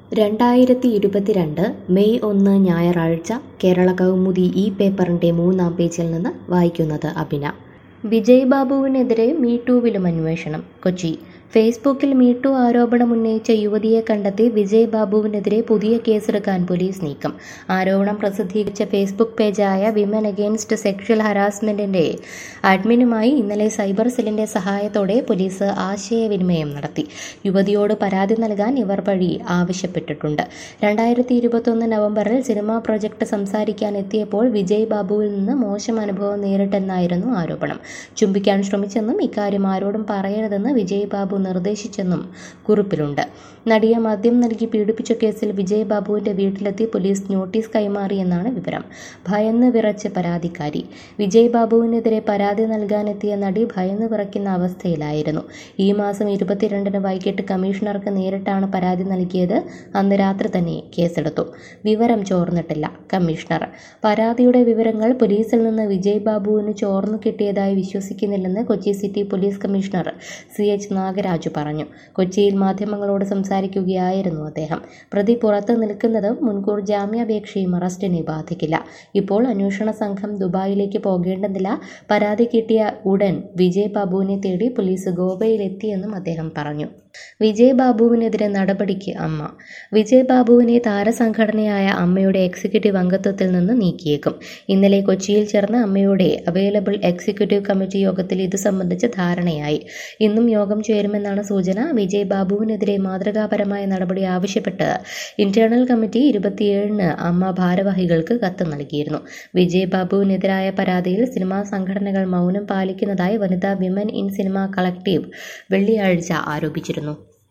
രണ്ടായിരത്തി ഇരുപത്തിരണ്ട് മെയ് ഒന്ന് ഞായറാഴ്ച കേരള കൗമുദി ഈ പേപ്പറിന്റെ മൂന്നാം പേജിൽ നിന്ന് വായിക്കുന്നത് അഭിന വിജയ് ബാബുവിനെതിരെ മീടൂവിലും അന്വേഷണം കൊച്ചി ഫേസ്ബുക്കിൽ മീട്ടു ആരോപണം ഉന്നയിച്ച യുവതിയെ കണ്ടെത്തി വിജയ് ബാബുവിനെതിരെ പുതിയ കേസെടുക്കാൻ പോലീസ് നീക്കം ആരോപണം പ്രസിദ്ധീകരിച്ച ഫേസ്ബുക്ക് പേജായ വിമൻ അഗെയിൻസ്റ്റ് സെക്ഷൽ ഹറാസ്മെന്റിന്റെ അഡ്മിനുമായി ഇന്നലെ സൈബർ സെല്ലിന്റെ സഹായത്തോടെ പോലീസ് ആശയവിനിമയം നടത്തി യുവതിയോട് പരാതി നൽകാൻ ഇവർ വഴി ആവശ്യപ്പെട്ടിട്ടുണ്ട് രണ്ടായിരത്തി ഇരുപത്തൊന്ന് നവംബറിൽ സിനിമാ പ്രൊജക്ട് സംസാരിക്കാൻ എത്തിയപ്പോൾ വിജയ് ബാബുവിൽ നിന്ന് മോശം അനുഭവം നേരിട്ടെന്നായിരുന്നു ആരോപണം ചുംബിക്കാൻ ശ്രമിച്ചെന്നും ഇക്കാര്യം ആരോടും പറയരുതെന്ന് വിജയ് ബാബു നിർദ്ദേശിച്ചെന്നും കുറിപ്പിലുണ്ട് നടിയെ മദ്യം നൽകി പീഡിപ്പിച്ച കേസിൽ വിജയ് ബാബുവിന്റെ വീട്ടിലെത്തി പോലീസ് നോട്ടീസ് കൈമാറിയെന്നാണ് വിവരം ഭയന്ന് വിറച്ച് പരാതിക്കാരി വിജയ് ബാബുവിനെതിരെ പരാതി നൽകാനെത്തിയ നടി ഭയന്ന് വിറയ്ക്കുന്ന അവസ്ഥയിലായിരുന്നു ഈ മാസം ഇരുപത്തിരണ്ടിന് വൈകിട്ട് കമ്മീഷണർക്ക് നേരിട്ടാണ് പരാതി നൽകിയത് അന്ന് രാത്രി തന്നെ കേസെടുത്തു വിവരം ചോർന്നിട്ടില്ല കമ്മീഷണർ പരാതിയുടെ വിവരങ്ങൾ പോലീസിൽ നിന്ന് വിജയ് ബാബുവിന് ചോർന്നു കിട്ടിയതായി വിശ്വസിക്കുന്നില്ലെന്ന് Kochi city police commissioner C H Nagaraju പറഞ്ഞു കൊച്ചിയിൽ മാധ്യമങ്ങളോട് സംസാരിക്കുകയായിരുന്നു അദ്ദേഹം പ്രതി പുറത്ത് നിൽക്കുന്നതും മുൻകൂർ ജാമ്യാപേക്ഷയും അറസ്റ്റിനെ ബാധിക്കില്ല ഇപ്പോൾ അന്വേഷണ സംഘം ദുബായിലേക്ക് പോകേണ്ടതില്ല പരാതി കിട്ടിയ ഉടൻ വിജയ് ബാബുവിനെ തേടി പോലീസ് ഗോവയിലെത്തിയെന്നും അദ്ദേഹം പറഞ്ഞു വിജയ് ബാബുവിനെതിരെ നടപടിക്ക് അമ്മ വിജയ് ബാബുവിനെ താരസംഘടനയായ അമ്മയുടെ എക്സിക്യൂട്ടീവ് അംഗത്വത്തിൽ നിന്ന് നീക്കിയേക്കും ഇന്നലെ കൊച്ചിയിൽ ചേർന്ന അമ്മയുടെ അവൈലബിൾ എക്സിക്യൂട്ടീവ് കമ്മിറ്റി യോഗത്തിൽ ഇത് സംബന്ധിച്ച് ധാരണയായി ഇന്നും യോഗം ചേരുമെന്നാണ് സൂചന വിജയ് ബാബുവിനെതിരെ മാതൃകാപരമായ നടപടി ആവശ്യപ്പെട്ട് ഇന്റേണൽ കമ്മിറ്റി ഇരുപത്തിയേഴിന് അമ്മ ഭാരവാഹികൾക്ക് കത്ത് നൽകിയിരുന്നു വിജയ് ബാബുവിനെതിരായ പരാതിയിൽ സിനിമാ സംഘടനകൾ മൗനം പാലിക്കുന്നതായി വനിതാ വിമൻ ഇൻ സിനിമ കളക്ടീവ് വെള്ളിയാഴ്ച ആരോപിച്ചിരുന്നു